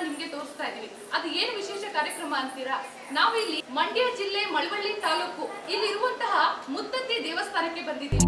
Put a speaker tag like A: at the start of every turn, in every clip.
A: ನಿಮ್ಗೆ ತೋರಿಸ್ತಾ ಇದೀವಿ ಅದು ಏನು ವಿಶೇಷ ಕಾರ್ಯಕ್ರಮ ಅಂತೀರಾ ನಾವು ಇಲ್ಲಿ ಮಂಡ್ಯ ಜಿಲ್ಲೆ ಮಳವಳ್ಳಿ ತಾಲೂಕು ಇಲ್ಲಿ ಇರುವಂತಹ ಮುತ್ತತ್ತಿ ದೇವಸ್ಥಾನಕ್ಕೆ ಬಂದಿದ್ದೀವಿ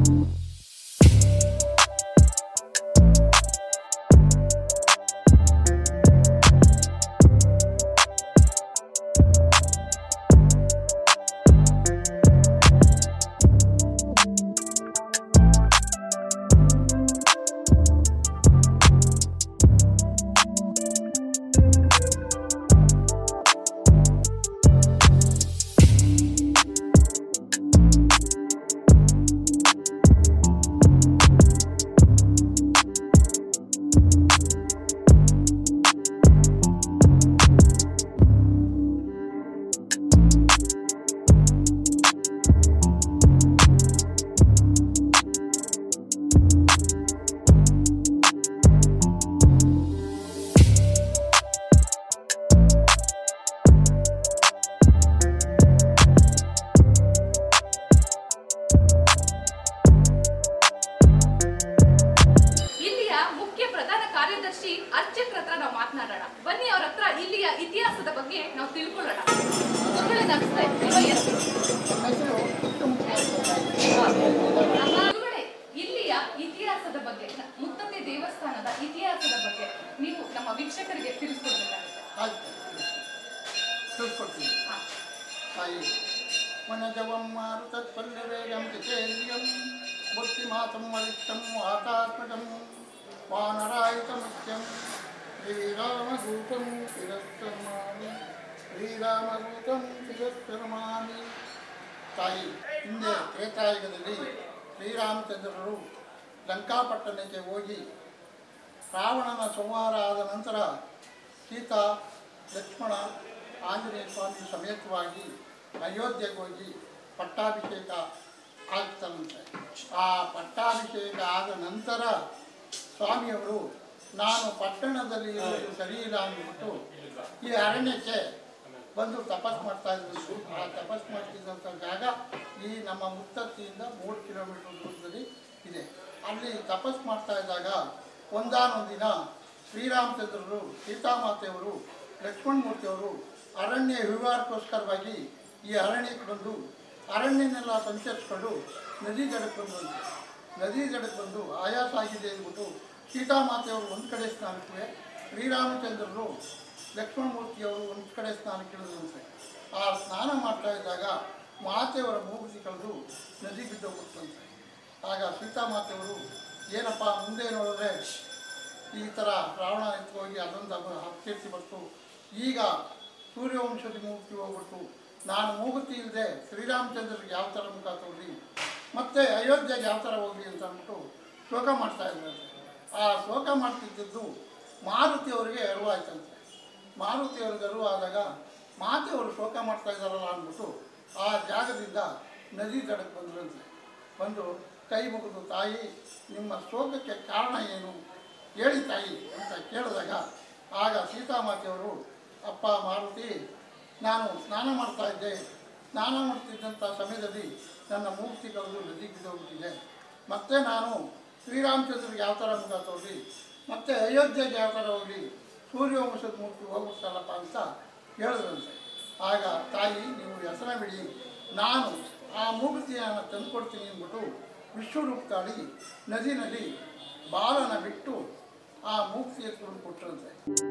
A: ಇಲ್ಲಿಯ ಮುಖ್ಯ ಪ್ರಧಾನ ಕಾರ್ಯದರ್ಶಿ ಅರ್ಚಕ್ರ ಹತ್ರ ನಾವು ಮಾತನಾಡೋಣ ಬನ್ನಿ ಅವ್ರ ಹತ್ರ ಇಲ್ಲಿಯ ಇತಿಹಾಸದ ಬಗ್ಗೆ ನಾವು ತಿಳ್ಕೊಳ್ಳೋಣ ಗುರುಗಳೇ ನಮಸ್ತೆ ನಿಮ್ಮ ಹೆಸರು? ಗುರುಗಳೇ, ಇಲ್ಲಿಯ ಇತಿಹಾಸದ ಬಗ್ಗೆ ನ- ಮುತ್ತತ್ತಿ ದೇವಸ್ಥಾನದ ಇತಿಹಾಸದ ಬಗ್ಗೆ ನೀವು ನಮ್ಮ ವೀಕ್ಷಕರಿಗೆ ತಿಳಿಸ್ಕೊಡ್ಬೇಕಾಗುತ್ತೆ
B: ಆಯ್ತು ತಿಳ್ಸ್ಕೊಡ್ತೀನಿ
A: ಹಾ.
B: ತಾಯಿ ವನಜವಂ ಮಾರುತತ್ಪಲ್ಲವೇಗಂ ಚಿತೇಂದ್ರಿಯಂ ಬುದ್ಧಿಮಾತಂ ವರಿಷ್ಠಂ ವಾತಾತ್ಮಜಂ ವಾನರಾಯುತಮುಖ್ಯಂ ಶ್ರೀರಾಮದೂತಂ ತಿರಸ್ಕರ್ಮಾಮಿ ಶ್ರೀರಾಮದೂತಂ ತಿರಸ್ಕರ್ಮಾಮಿ ತಾಯಿ ಹಿಂದೆ ತ್ರೇತಾಯುಗದಲ್ಲಿ ಶ್ರೀರಾಮಚಂದ್ರರು ಲಂಕಾಪಟ್ಟಣಕ್ಕೆ ಹೋಗಿ ರಾವಣನ ಸಂಹಾರ ಆದ ನಂತರ ಸೀತಾ ಲಕ್ಷ್ಮಣ ಆಂಜನೇಯ ಸ್ವಾಮಿ ಸಮೇತವಾಗಿ ಅಯೋಧ್ಯೆಗೆ ಹೋಗಿ ಪಟ್ಟಾಭಿಷೇಕ ಆಗ್ತಾನಂತೆ ಆ ಪಟ್ಟಾಭಿಷೇಕ ಆದ ನಂತರ ಸ್ವಾಮಿಯವರು ನಾನು ಪಟ್ಟಣದಲ್ಲಿ ಇರೋದು ಸರಿ ಇಲ್ಲ ಅಂದ್ಬಿಟ್ಟು ಈ ಅರಣ್ಯಕ್ಕೆ ಬಂದು ತಪಸ್ ಮಾಡ್ತಾ ಇದ್ರು ಆ ತಪಸ್ ಮಾಡ್ತಿದ್ದಂಥ ಜಾಗ ಈ ನಮ್ಮ ಮುತ್ತತ್ತಿಯಿಂದ ಮೂರು ಕಿಲೋಮೀಟರ್ ದೂರದಲ್ಲಿ ಇದೆ ಅಲ್ಲಿ ತಪಸ್ ಮಾಡ್ತಾ ಇದ್ದಾಗ ಒಂದಾನೊಂದು ದಿನ ಶ್ರೀರಾಮಚಂದ್ರರು ಸೀತಾಮಾತೆಯವರು ಲಕ್ಷ್ಮಣಮೂರ್ತಿಯವರು ಅರಣ್ಯ ವಿವಾಹಕ್ಕೋಸ್ಕರವಾಗಿ ಈ ಅರಣ್ಯಕ್ಕೆ ಬಂದು ಅರಣ್ಯನೆಲ್ಲ ಸಂಚರಿಸ್ಕೊಂಡು ನದಿ ದಡಕ್ಕೆ ಬಂದು ನದಿ ದಡಕ್ಕೆ ಬಂದು ಆಯಾಸ ಆಗಿದೆ ಅಂದ್ಬಿಟ್ಟು ಸೀತಾಮಾತೆಯವರು ಒಂದು ಕಡೆ ಸ್ನಾನಕ್ಕೆ ಶ್ರೀರಾಮಚಂದ್ರರು ಲಕ್ಷ್ಮಣಮೂರ್ತಿಯವರು ಒಂದು ಕಡೆ ಸ್ನಾನಕ್ಕೆ ಇಳಿದಂತೆ ಆ ಸ್ನಾನ ಮಾಡ್ತಾ ಇದ್ದಾಗ ಮಾತೆಯವರ ಮೂಗುತಿ ಕಳೆದು ನದಿ ಬಿದ್ದೋಗುತ್ತಂತೆ ಆಗ ಸೀತಾಮಾತೆಯವರು ಏನಪ್ಪ ಮುಂದೆ ನೋಡಿದ್ರೆ ಈ ಥರ ರಾವಣ ಎತ್ಕೋಗಿ ಅದೊಂದು ಅದು ಅಪಕೀರ್ತಿ ಬಂತು ಈಗ ಸೂರ್ಯವಂಶದ ಮೂಗುತಿ ಹೋಗ್ಬಿಟ್ಟು ನಾನು ಮೂಗುತಿ ಇಲ್ಲದೆ ಶ್ರೀರಾಮಚಂದ್ರಿಗೆ ಯಾವ ಥರ ಮುಖ ತೋರಿ ಮತ್ತೆ ಅಯೋಧ್ಯೆಗೆ ಯಾವ ಥರ ಹೋಗಲಿ ಅಂತ ಅಂದ್ಬಿಟ್ಟು ಶೋಕ ಮಾಡ್ತಾ ಇದ್ದಾರೆ ಆ ಶೋಕ ಮಾಡ್ತಿದ್ದದ್ದು ಮಾರುತಿಯವರಿಗೆ ಅರಿವಾಯ್ತಂತೆ ಮಾರುತಿಯವ್ರಿಗೆ ಅರಿವಾದಾಗ ಮಾತೆಯವರು ಶೋಕ ಮಾಡ್ತಾ ಇದ್ದಾರಲ್ಲ ಅಂದ್ಬಿಟ್ಟು ಆ ಜಾಗದಿಂದ ನದಿ ದಡಕ್ಕೆ ಬಂದ್ರಂತೆ ಬಂದು ಕೈ ಮುಗಿದು ತಾಯಿ ನಿಮ್ಮ ಶೋಕಕ್ಕೆ ಕಾರಣ ಏನು ಹೇಳಿ ತಾಯಿ ಅಂತ ಕೇಳಿದಾಗ ಆಗ ಸೀತಾಮಾತೆಯವರು ಅಪ್ಪ ಮಾರುತಿ ನಾನು ಸ್ನಾನ ಮಾಡ್ತಾ ಇದ್ದೆ ಸ್ನಾನ ಮಾಡ್ತಿದ್ದಂಥ ಸಮಯದಲ್ಲಿ ನನ್ನ ಮೂರ್ತಿ ಕಳೆದು ನದಿಗೆ ಬಿದ್ದೋಗ್ಬಿಟ್ಟಿದೆ ಮತ್ತೆ ನಾನು ಶ್ರೀರಾಮಚಂದ್ರಿಗೆ ಯಾವ ಥರ ಮುಖ ತೋರಿ ಮತ್ತೆ ಅಯೋಧ್ಯೆಗೆ ಯಾವ ಥರ ಹೋಗಿ ಸೂರ್ಯವಂಶದ ಮೂರ್ತಿ ಹೋಗ್ಬಿಡ್ತಲ್ಲಪ್ಪ ಅಂತ ಹೇಳಿದ್ರಂತೆ ಆಗ ತಾಯಿ ನೀವು ಹೆಸರ ಬಿಡಿ ನಾನು ಆ ಮೂಗುತಿಯನ್ನು ತಂದುಕೊಡ್ತೀನಿ ಅಂದ್ಬಿಟ್ಟು ವಿಶ್ವರೂಪ ತಾಳಿ ನದಿನಲ್ಲಿ ಬಾಲನ ಬಿಟ್ಟು ಆ ಮೂರ್ತಿ ಎತ್ಕೊಂಡು ಕೊಟ್ಟರಂತೆ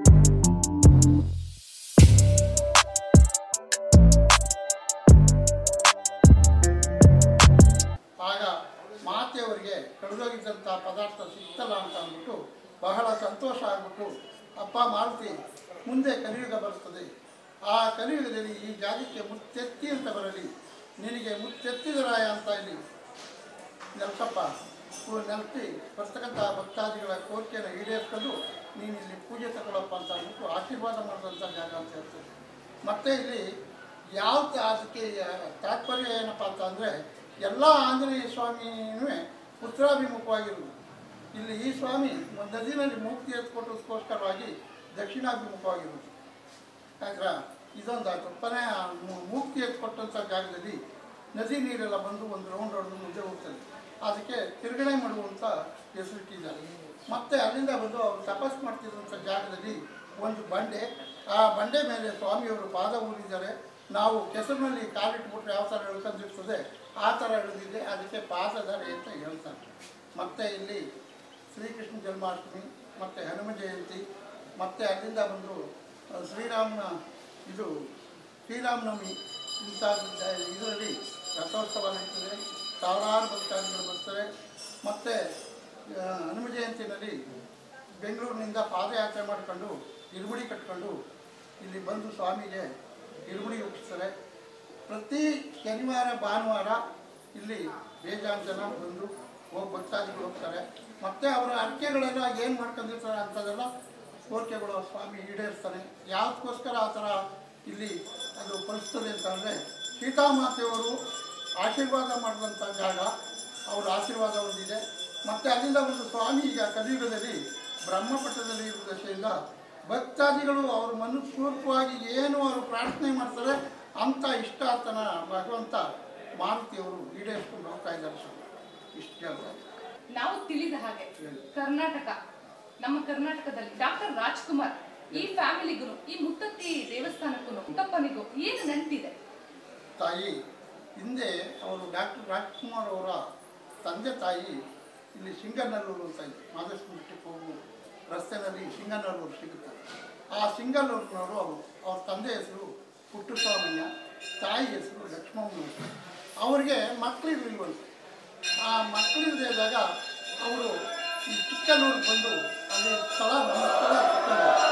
B: ಆಗ ಮಾತೆಯವರಿಗೆ ಕಳೆದೋಗಿದ್ದಂಥ ಪದಾರ್ಥ ಸಿಗ್ತಲ್ಲ ಅಂತ ಅಂದ್ಬಿಟ್ಟು ಬಹಳ ಸಂತೋಷ ಆಗ್ಬಿಟ್ಟು ಅಪ್ಪ ಮಾರುತಿ ಮುಂದೆ ಕಲಿಯುಗ ಬರ್ತದೆ ಆ ಕಲಿಯುಗದಲ್ಲಿ ಈ ಜಾಗಕ್ಕೆ ಮುತ್ತೆತ್ತಿ ಅಂತ ಬರಲಿ ನಿನಗೆ ಮುತ್ತೆತ್ತಿದರಾಯ ಅಂತ ಇಲ್ಲಿ ನೆಲಸಪ್ಪ ನೆಲಸಿ ಬರ್ತಕ್ಕಂಥ ಭಕ್ತಾದಿಗಳ ಕೋರಿಕೆಯನ್ನು ಈಡೇರಿಸ್ಕೊಂಡು ನೀನು ಇಲ್ಲಿ ಪೂಜೆ ತಗೊಳಪ್ಪ ಅಂತ ಅಂದ್ಬಿಟ್ಟು ಆಶೀರ್ವಾದ ಮಾಡಿದಂಥ ಜಾಗ ಅಂತ ಹೇಳ್ತಾರೆ ಮತ್ತು ಇಲ್ಲಿ ಯಾವ ತ- ಅದಕ್ಕೆ ತಾತ್ಪರ್ಯ ಏನಪ್ಪ ಅಂತ ಅಂದರೆ ಎಲ್ಲ ಆಂಜನೇಯ ಸ್ವಾಮಿನೂ ಉತ್ತರಾಭಿಮುಖವಾಗಿರುವುದು ಇಲ್ಲಿ ಈ ಸ್ವಾಮಿ ಒಂದು ನದಿನಲ್ಲಿ ಮುಕ್ತಿ ಎತ್ಕೊಟ್ಟೋಸ್ಕರವಾಗಿ ದಕ್ಷಿಣಾಭಿಮುಖವಾಗಿರುವುದು ಆಯ್ತಾ ಇದೊಂದಾಯ್ತು ಕೊನೆ ಮು- ಮೂರ್ತಿ ಎತ್ಕೊಟ್ಟಂಥ ಜಾಗದಲ್ಲಿ ನದಿ ನೀರೆಲ್ಲ ಬಂದು ಒಂದು ರೌಂಡ್ ಹೊಡೆದು ಮುಂದೆ ಹೋಗ್ತದೆ ಅದಕ್ಕೆ ತಿರುಗಣೆ ಮಾಡುವಂಥ ಹೆಸರಿಟ್ಟಿದ್ದಾರೆ ಮತ್ತೆ ಅಲ್ಲಿಂದ ಬಂದು ಅವರು ತಪಸ್ ಮಾಡ್ತಿದ್ದಂಥ ಜಾಗದಲ್ಲಿ ಒಂದು ಬಂಡೆ ಆ ಬಂಡೆ ಮೇಲೆ ಸ್ವಾಮಿಯವರು ಪಾದ ಊರಿದ್ದಾರೆ ನಾವು ಕೆಸರಿನಲ್ಲಿ ಕಾಲಿಟ್ಬಿಟ್ರೆ ಯಾವ ಥರ ಎಳ್ಕೊಂಡಿರ್ತದೆ ಆ ಥರ ಎಳೆದಿದೆ ಅದಕ್ಕೆ ಪಾದಧಾರೆ ಅಂತ ಹೇಳ್ತಾರೆ ಮತ್ತು ಇಲ್ಲಿ ಶ್ರೀಕೃಷ್ಣ ಜನ್ಮಾಷ್ಟಮಿ ಮತ್ತು ಹನುಮ ಜಯಂತಿ ಮತ್ತು ಅಲ್ಲಿಂದ ಬಂದು ಆ, ಶ್ರೀರಾಮನ ಇದು ಶ್ರೀರಾಮನವಮಿ ಇಂಥ ಇದರಲ್ಲಿ ರಥೋತ್ಸವ ನಡೀತದೆ ಸಾವಿರಾರು ಭಕ್ತಾದಿಗಳು ಬರ್ತಾರೆ ಮತ್ತು ಹನುಮ ಜಯಂತಿನಲ್ಲಿ ಬೆಂಗಳೂರಿನಿಂದ ಪಾದಯಾತ್ರೆ ಮಾಡಿಕೊಂಡು ಇರುಮುಡಿ ಕಟ್ಕೊಂಡು ಇಲ್ಲಿ ಬಂದು ಸ್ವಾಮಿಗೆ ಇರುಮುಡಿ ಹುಟ್ಟಿಸ್ತಾರೆ ಪ್ರತಿ ಶನಿವಾರ ಭಾನುವಾರ ಇಲ್ಲಿ ಬೇಜಾನ್ ಜನ ಬಂದು ಹೋಗಿ ಭಕ್ತಾದಿಗಳು ಹೋಗ್ತಾರೆ ಮತ್ತು ಅವರ ಅರ್ಕೆಗಳೆಲ್ಲ ಏನು ಮಾಡ್ಕೊಂಡಿರ್ತಾರೆ ಅಂಥದ್ದೆಲ್ಲ ಕೋರಿಕೆಗಳು ಸ್ವಾಮಿ ಈಡೇರಿಸ್ತಾನೆ ಯಾವ್ದಕ್ಕೋಸ್ಕರ ಆ ಥರ ಇಲ್ಲಿ ಅದು ಫಲಿಸ್ತದೆ ಅಂತಂದರೆ ಸೀತಾಮಾತೆಯವರು ಆಶೀರ್ವಾದ ಮಾಡಿದಂಥ ಜಾಗ ಅವರ ಆಶೀರ್ವಾದ ಹೊಂದಿದೆ ಮತ್ತು ಅಲ್ಲಿಂದ ಒಂದು ಸ್ವಾಮಿ ಈಗ ಕಲಿಯುಗದಲ್ಲಿ ಬ್ರಹ್ಮಪಟ್ಟದಲ್ಲಿ ಇರುವ ದಶೆಯಿಂದ ಭಕ್ತಾದಿಗಳು ಅವರು ಮನಸ್ಪೂರ್ವಕವಾಗಿ ಏನು ಅವರು ಪ್ರಾರ್ಥನೆ ಮಾಡ್ತಾರೆ ಅಂಥ ಇಷ್ಟಾರ್ಥನ ಭಗವಂತ ಮಾರುತಿಯವರು ಈಡೇರಿಸ್ಕೊಂಡು ಹೋಗ್ತಾ ಇದ್ದಾರೆ ಸ್ವಾಮಿ ಇಷ್ಟು ಹೇಳ್ತಾರೆ
A: ನಾವು ತಿಳಿದ ಹಾಗೆ
B: ಹೇಳಿ.
A: ಕರ್ನಾಟಕ ನಮ್ಮ ಕರ್ನಾಟಕದಲ್ಲಿ ಡಾಕ್ಟರ್ ರಾಜ್ಕುಮಾರ್ ಈ ಫ್ಯಾಮಿಲಿಗೂ ಈ ಮುತ್ತತ್ತಿ ದೇವಸ್ಥಾನಕ್ಕೂ ಮುತ್ತಪ್ಪನಿಗೂ ಏನು ನಂಟಿದೆ
B: ತಾಯಿ ಹಿಂದೆ ಅವರು ಡಾಕ್ಟರ್ ರಾಜ್ಕುಮಾರ್ ಅವರ ತಂದೆ ತಾಯಿ ಇಲ್ಲಿ ಸಿಂಗನಲ್ಲೂರು ಅಂತ ಇದೆ ಮಾದೇಶ್ವರ ಬೆಟ್ಟಕ್ಕೆ ಹೋಗು ರಸ್ತೆನಲ್ಲಿ ಸಿಂಗನಲ್ಲೂರು ಸಿಗುತ್ತೆ ಆ ಸಿಂಗನಲ್ಲೂರಿನವರು ಅವರು ಅವ್ರ ತಂದೆ ಹೆಸರು ಪುಟ್ಟಸ್ವಾಮಯ್ಯ ತಾಯಿ ಹೆಸರು ಲಕ್ಷ್ಮಮ್ಮನವರು ಅವರಿಗೆ ಮಕ್ಕಳಿರ್ಲಿಲ್ವಂತೆ ಆ ಮಕ್ಕಳಿಲ್ಲದೆ ಇದ್ದಾಗ ಅವರು ಈ ಚಿಕ್ಕನೂರಿಗೆ ಬಂದು ಅಲ್ಲಿ ಸ್ಥಳ ನಮ್ಮ ಸ್ಥಳ ಚಿಕ್ಕನೂರು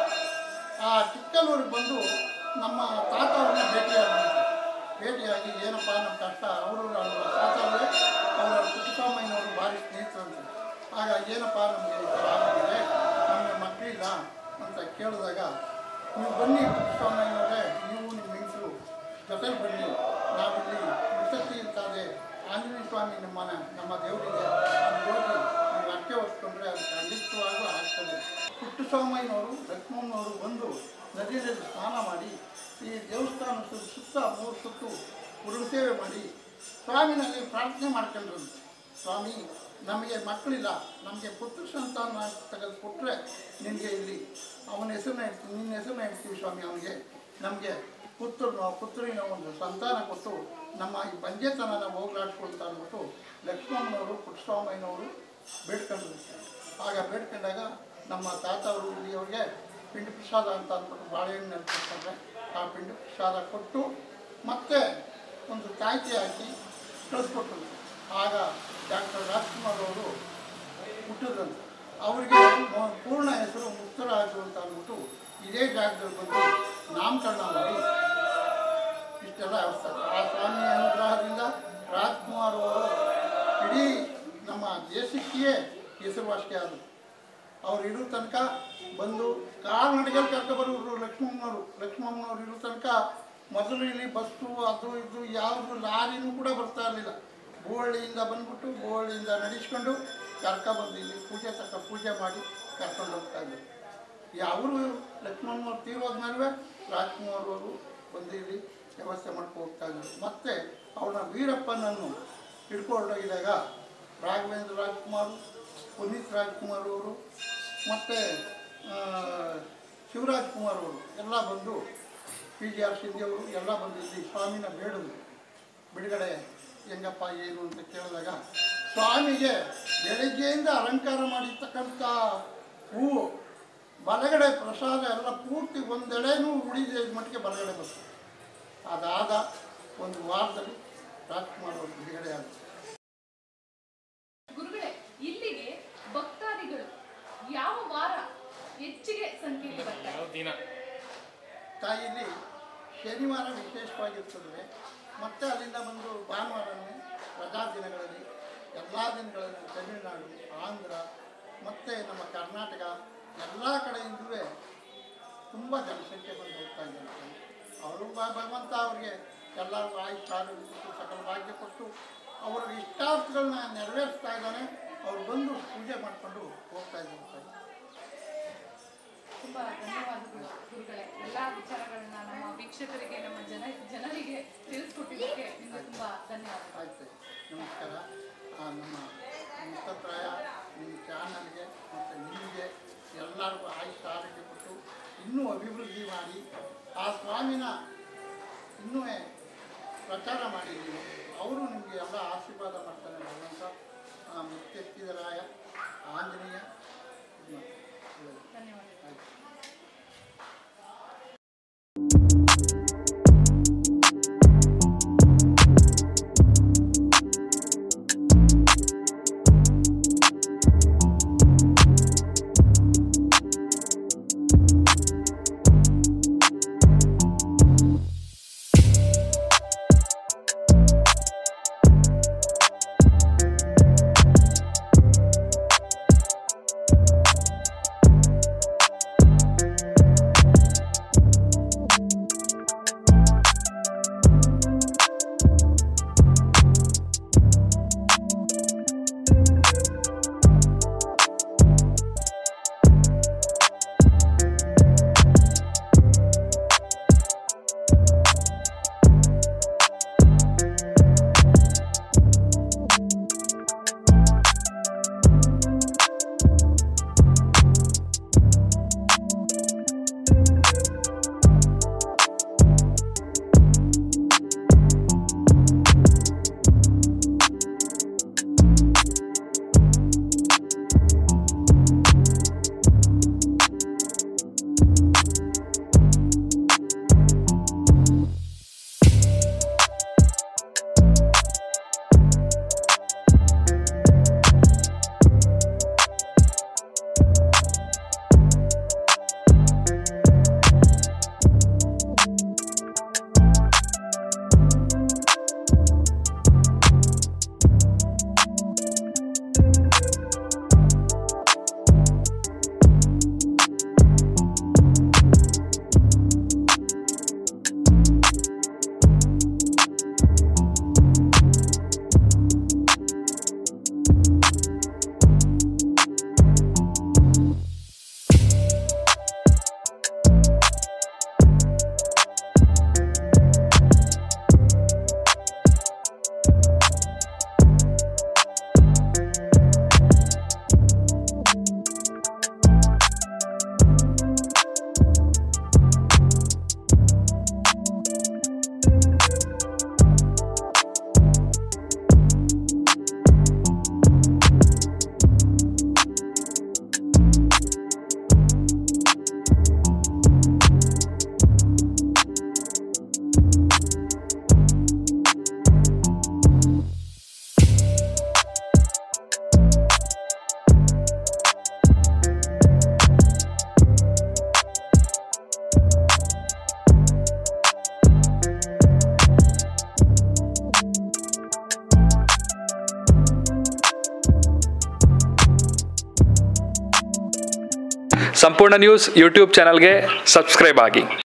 B: ಆ ಚಿಕ್ಕನೂರಿಗೆ ಬಂದು ನಮ್ಮ ತಾತ ಅವ್ರನ್ನ ಭೇಟಿಯಾಗಿದ್ದಾರೆ ಭೇಟಿಯಾಗಿ ಏನಪ್ಪ ನಮ್ಮ ಕಷ್ಟ ಅವರು ತಾತವರೇ ಅವರ ಪುಟ್ಟಸ್ವಾಮಯ್ಯನವರು ಭಾರಿ ಸ್ನೇಹಿತರಂತೆ ಆಗ ಏನಪ್ಪ ನಮಗೆ ಈ ಥರ ಆಗಿದೆ ನಮಗೆ ಮಕ್ಕಳಿಲ್ಲ ಅಂತ ಕೇಳಿದಾಗ ನೀವು ಬನ್ನಿ ಪುಟ್ಟಸ್ವಾಮಯ್ಯನವರೇ ನೀವು ನಿಮ್ಮ ಹೆಂಗಸರು ಜೊತೆಲಿ ಬನ್ನಿ ನಾವಿಲ್ಲಿ ಮುತ್ತತ್ತಿ ಇರ್ತಾರೆ ಆಂಜನೇಯ ಸ್ವಾಮಿ ನಮ್ಮ ನಮ್ಮ ದೇವರಿಗೆ ಅಲ್ಲಿ ಹೋಗಿ ನೀವು ಅರ್ಕೆ ಹೊತ್ಕೊಂಡ್ರೆ ಅದು ಖಂಡಿತವಾಗೂ ಆಗ್ತದೆ ಪುಟ್ಟಸ್ವಾಮಯ್ಯನವರು ಲಕ್ಷ್ಮಣ್ಣನವರು ಬಂದು ನದಿಯಲ್ಲಿ ಸ್ನಾನ ಮಾಡಿ ಈ ದೇವಸ್ಥಾನ ಸು- ಸುತ್ತ ಮೂರು ಸುತ್ತು ಗುರು ಸೇವೆ ಮಾಡಿ ಸ್ವಾಮಿನಲ್ಲಿ ಪ್ರಾರ್ಥನೆ ಮಾಡ್ಕೊಂಡ್ರು ಸ್ವಾಮಿ ನಮಗೆ ಮಕ್ಕಳಿಲ್ಲ ನಮಗೆ ಪುತ್ರ ಸಂತಾನ ತೆಗೆದು ಕೊಟ್ಟರೆ ನಿನಗೆ ಇಲ್ಲಿ ಅವನ ಹೆಸರನ್ನ ಇಡ್ತೀವಿ ನಿನ್ನ ಹೆಸರನ್ನ ಇಡ್ತೀವಿ ಸ್ವಾಮಿ ಅವನಿಗೆ ನಮಗೆ ಪುತ್ರನೋ ಪುತ್ರಿನೋ ಒಂದು ಸಂತಾನ ಕೊಟ್ಟು ನಮ್ಮ ಈ ಬಂಜೆತನನ ಹೋಗ್ಲಾಡ್ಸ್ಕೊಳ್ತಾ ಅಂದ್ಬಿಟ್ಟು ಲಕ್ಷ್ಮಮ್ಮನವರು ಪುಟ್ಟಸ್ವಾಮಯ್ಯನವರು ಬೇಡ್ಕೊಂಡ್ರು ಆಗ ಬೇಡ್ಕೊಂಡಾಗ ನಮ್ಮ ತಾತ ಅವರು ಇಲ್ಲಿಯವ್ರಿಗೆ ಪಿಂಡ ಪ್ರಸಾದ ಅಂತ ಅಂದ್ಬಿಟ್ಟು ಬಾಳೆಹಣ್ಣು ಕೊಡ್ತಾರೆ ಆ ಪಿಂಡ ಪ್ರಸಾದ ಕೊಟ್ಟು ಮತ್ತೆ ಒಂದು ತಾಯ್ತಿ ಹಾಕಿ ಕಳಿಸ್ಕೊಟ್ರು ಆಗ ಡಾಕ್ಟರ್ ರಾಜ್ಕುಮಾರ್ ಅವರು ಹುಟ್ಟಿದ್ರಂತೆ ಅವರಿಗೆ ಮೊ- ಪೂರ್ಣ ಹೆಸರು ಮುಕ್ತರಾಜು ಅಂತ ಅಂದ್ಬಿಟ್ಟು ಇದೇ ಜಾಗದಲ್ಲಿ ಬಂದು ನಾಮಕರಣ ಮಾಡಿ ಇಷ್ಟೆಲ್ಲ ವ್ಯವಸ್ಥೆ ಆ ಸ್ವಾಮಿಯ ಅನುಗ್ರಹದಿಂದ ರಾಜ್ಕುಮಾರ್ ಅವರು ಇಡೀ ನಮ್ಮ ದೇಶಕ್ಕೆಯೇ ಹೆಸರುವಾಸಿ ಆದರು ಅವ್ರು ಇರೋ ತನಕ ಬಂದು ಕಾರ್ ನಡಿಗೆಲ್ಲಿ ಕರ್ಕೊಬರೋರು ಲಕ್ಷ್ಮಮ್ಮನವರು ಲಕ್ಷ್ಮಮ್ಮನವ್ರು ಇರೋ ತನಕ ಮೊದಲು ಇಲ್ಲಿ ಬಸ್ಸು ಅದು ಇದು ಯಾವುದು ಲಾರಿನೂ ಕೂಡ ಬರ್ತಾ ಇರಲಿಲ್ಲ ಬೋಳಿಯಿಂದ ಬಂದ್ಬಿಟ್ಟು ಬೋಳಿಯಿಂದ ನಡೆಸ್ಕೊಂಡು ಕರ್ಕೊಬಂದು ಇಲ್ಲಿ ಪೂಜೆ ತಕ್ಕ ಪೂಜೆ ಮಾಡಿ ಕರ್ಕೊಂಡು ಹೋಗ್ತಾ ಇದ್ರು ಈ ಅವರು ಲಕ್ಷ್ಮಣವ್ರು ತೀರೋದ್ಮೇಲೆ ರಾಜ್ಕುಮಾರ್ ಅವರು ಬಂದು ಇಲ್ಲಿ ವ್ಯವಸ್ಥೆ ಮಾಡ್ಕೊಂಡು ಹೋಗ್ತಾ ಇದ್ರು ಮತ್ತೆ ಅವನ ವೀರಪ್ಪನನ್ನು ಹಿಡ್ಕೊಂಡೋಗಿದಾಗ ರಾಘವೇಂದ್ರ ರಾಜ್ಕುಮಾರ್ ಪುನೀತ್ ರಾಜ್ಕುಮಾರ್ ಅವರು ಮತ್ತು ಶಿವರಾಜ್ ಕುಮಾರ್ ಅವರು ಎಲ್ಲ ಬಂದು ಪಿ ಜಿ ಆರ್ ಶಿಂದೆ ಅವರು ಎಲ್ಲ ಬಂದು ಇಲ್ಲಿ ಸ್ವಾಮಿನ ಬೇಡಿದ್ರು ಬಿಡುಗಡೆ ಹೆಂಗಪ್ಪ ಏನು ಅಂತ ಕೇಳಿದಾಗ ಸ್ವಾಮಿಗೆ ಬೆಳಗ್ಗೆಯಿಂದ ಅಲಂಕಾರ ಮಾಡಿರ್ತಕ್ಕಂಥ ಹೂವು ಬಲಗಡೆ ಪ್ರಸಾದ ಎಲ್ಲ ಪೂರ್ತಿ ಒಂದೆಡೆನೂ ಉಳಿದ ಮಟ್ಟಿಗೆ ಬಲಗಡೆ ಬಂತು ಅದಾದ ಒಂದು ವಾರದಲ್ಲಿ ರಾಜ್ಕುಮಾರ್ ಅವರು ಬಿಡುಗಡೆ ಆದರು
A: ಗುರುಗಳೇ ಇಲ್ಲಿಗೆ ಭಕ್ತಾದಿಗಳು ಯಾವ ವಾರ ಹೆಚ್ಚಿಗೆ ಸಂಖ್ಯೆಯಲ್ಲಿ ಬರ್ತಾರೆ
C: ಯಾವ ದಿನ
B: ತಾಯಿಲಿ ಶನಿವಾರ ವಿಶೇಷವಾಗಿರ್ತದೆ ಮತ್ತು ಅಲ್ಲಿಂದ ಬಂದು ಭಾನುವಾರನೇ ರಜಾ ದಿನಗಳಲ್ಲಿ ಎಲ್ಲ ದಿನಗಳಲ್ಲಿ ತಮಿಳುನಾಡು ಆಂಧ್ರ ಮತ್ತು ನಮ್ಮ ಕರ್ನಾಟಕ ಎಲ್ಲ ಕಡೆಯಿಂದಲೂ ತುಂಬ ಜನಸಂಖ್ಯೆ ಬಂದು ಹೋಗ್ತಾ ಇದ್ದಾರೆ ಅವರು ಬ- ಭಗವಂತ ಅವ್ರಿಗೆ ಎಲ್ಲರಿಗೂ ಆಯುಷ್ ಆರೋಗ್ಯ ಕೊಟ್ಟು ಸಕಲ ಭಾಗ್ಯ ಕೊಟ್ಟು ಅವರ ಇಷ್ಟಾರ್ಥಗಳನ್ನ ನೆರವೇರಿಸ್ತಾ ಇದ್ದಾನೆ ಅವ್ರು ಬಂದು ಪೂಜೆ ಮಾಡಿಕೊಂಡು ಹೋಗ್ತಾ ಇದ್ದಾರೆ
A: ತುಂಬಾ ಧನ್ಯವಾದಗಳು ಗುರುಗಳೇ ಎಲ್ಲಾ ವಿಚಾರಗಳನ್ನ ನಮ್ಮ ವೀಕ್ಷಕರಿಗೆ ನಮ್ಮ ಜನ ಜನರಿಗೆ ತಿಳಿಸ್ಕೊಟ್ಟಿದ್ದಕ್ಕೆ ನಿಮ್ಗೆ ತುಂಬಾ ಧನ್ಯವಾದಗಳು
B: ಆಯ್ತು ನಮಸ್ಕಾರ ಆ, ನಮ್ಮ ಮುಖಪ್ರಾಯ ನಿಮ್ಮ ಚಾನಲ್ಗೆ ಮತ್ತು ನಿಮಗೆ ಎಲ್ಲರಿಗೂ ಆಯುಷ್ ಆರೋಗ್ಯ ಕೊಟ್ಟು ಇನ್ನೂ ಅಭಿವೃದ್ಧಿ ಮಾಡಿ ಆ ಸ್ವಾಮಿನ ಇನ್ನೂ ಪ್ರಚಾರ ಮಾಡಿ ನೀವು ಅವರು ನಿಮಗೆ ಎಲ್ಲ ಆಶೀರ್ವಾದ ಮಾಡ್ತಾನೆ ಭಗವಂತ ಆ ಮುತ್ತೆತ್ತಿದರಾಯ ಆಂಜನೇಯ ಇದು ಮಾಡಿ. ಒಳ್ಳೆಯದು.
A: ಧನ್ಯವಾದ
B: ಆಯ್ತು.
C: ಸಂಪೂರ್ಣ ನ್ಯೂಸ್ ಯೂಟ್ಯೂಬ್ ಚಾನಲ್ಗೆ ಸಬ್ಸ್ಕ್ರೈಬ್ ಆಗಿ